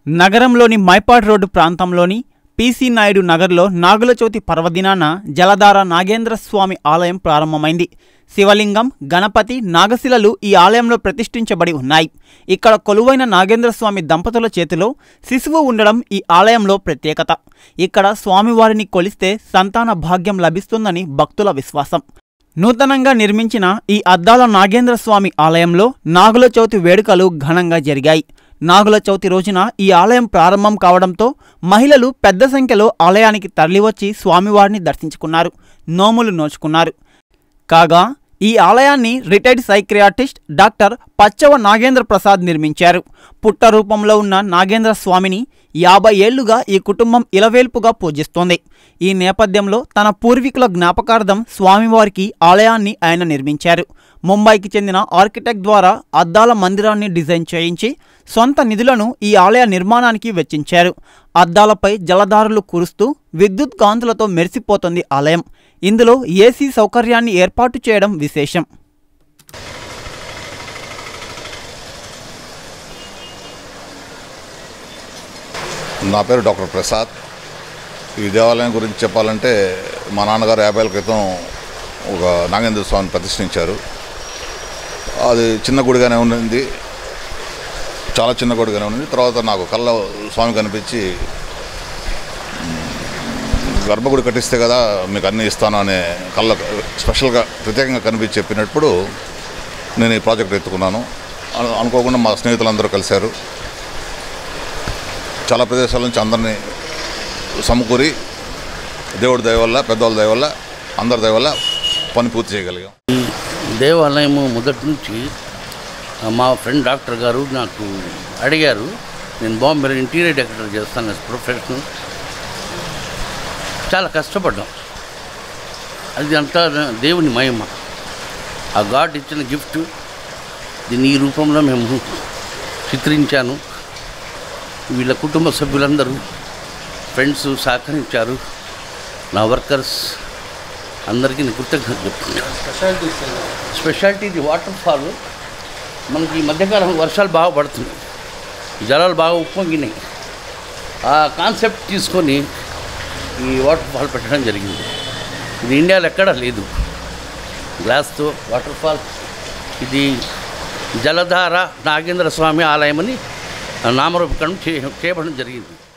నగరంలోని మైపాడ్ రోడ్డు ప్రాంతంలోని పీసీ నాయుడు నగర్లో నాగుల చవితి పర్వదినాన జలధార నాగేంద్ర స్వామి ఆలయం ప్రారంభమైంది శివలింగం గణపతి నాగశిలలు ఈ ఆలయంలో ప్రతిష్ఠించబడి ఉన్నాయి ఇక్కడ కొలువైన నాగేంద్ర స్వామి దంపతుల చేతిలో శిశువు ఉండడం ఈ ఆలయంలో ప్రత్యేకత ఇక్కడ స్వామివారిని కొలిస్తే సంతాన భాగ్యం లభిస్తుందని భక్తుల విశ్వాసం నూతనంగా నిర్మించిన ఈ అద్దాల నాగేంద్ర స్వామి ఆలయంలో నాగుల చవితి వేడుకలు ఘనంగా జరిగాయి నాగుల చవితి రోజున ఈ ఆలయం ప్రారంభం కావడంతో మహిళలు పెద్ద సంఖ్యలో ఆలయానికి తరలివచ్చి స్వామివారిని దర్శించుకున్నారు నోములు నోచుకున్నారు కాగా ఈ ఆలయాన్ని retired psychiatrist doctor Pachava Nagendra Prasad నిర్మించారు పుట్ట రూపంలో ఉన్న నాగేంద్ర స్వామిని యాభై ఏళ్లుగా ఈ కుటుంబం ఇలవేల్పుగా పూజిస్తోంది ఈ నేపథ్యంలో తన పూర్వీకుల జ్ఞాపకార్థం స్వామివారికి ఆలయాన్ని ఆయన నిర్మించారు ముంబైకి చెందిన ఆర్కిటెక్ట్ ద్వారా అద్దాల మందిరాన్ని డిజైన్ చేయించి సొంత నిధులను ఈ ఆలయ నిర్మాణానికి వెచ్చించారు అద్దాలపై జలధారలు కురుస్తూ విద్యుత్ కాంతులతో మెరిసిపోతుంది ఆలయం ఇందులో ఏసీ సౌకర్యాన్ని ఏర్పాటు చేయడం విశేషం నా పేరు డాక్టర్ ప్రసాద్ ఈ దేవాలయం గురించి చెప్పాలంటే మా నాన్నగారు యాభై ఏళ్ళ క్రితం ఒక నాగేంద్ర స్వామిని ప్రతిష్ఠించారు అది చిన్న గుడిగానే ఉండింది చాలా చిన్న గుడిగానే ఉంది తర్వాత నాకు కళ్ళ స్వామి కనిపించి మ్, గర్భగుడి కట్టిస్తే కదా మీకు అన్నీ ఇస్తాను అనే కళ్ళ స్పెషల్గా ప్రత్యేకంగా కనిపించి చెప్పినప్పుడు నేను ఈ ప్రాజెక్ట్ ఎత్తుకున్నాను అను- అనుకోకుండా మా స్నేహితులందరూ కలిశారు చాలా ప్రదేశాల నుంచి అందరినీ సమకూరి దేవుడి దయ వల్ల పెద్దవాళ్ళ దయ వల్ల అందరి దయ వల్ల పని పూర్తి చేయగలిగాం దేవాలయము మొదటి నుంచి ఆ, మా ఫ్రెండ్ డాక్టర్ గారు నాకు అడిగారు నేను బాంబేలో ఇంటీరియర్ డెకరేటర్ చేస్తాను as ప్రొఫెషనల్ చాలా కష్టపడ్డాం అది అంతా దేవుని మహిమ ఆ గాడ్ ఇచ్చిన గిఫ్ట్ దీన్ని ఈ రూపంలో మేము చిత్రించాను వీళ్ళ కుటుంబ సభ్యులందరూ ఫ్రెండ్స్ సహకరించారు నా వర్కర్స్ అందరికీ నేను కృతజ్ఞత చెప్పుకుంటాను స్పెషాలిటీ ఇది వాటర్ ఫాల్ మనకి ఈ మధ్యకాలం వర్షాలు బాగా పడుతున్నాయి జలాలు బాగా ఉప్పొంగినాయి ఆ కాన్సెప్ట్ తీసుకొని ఈ వాటర్ ఫాల్ పెట్టడం జరిగింది ఇది ఇండియాలో ఎక్కడా లేదు గ్లాస్తో వాటర్ ఫాల్ ఇది జలధార నాగేంద్ర స్వామి ఆలయం అని నామరూపకరణం చే చేయబడడం జరిగింది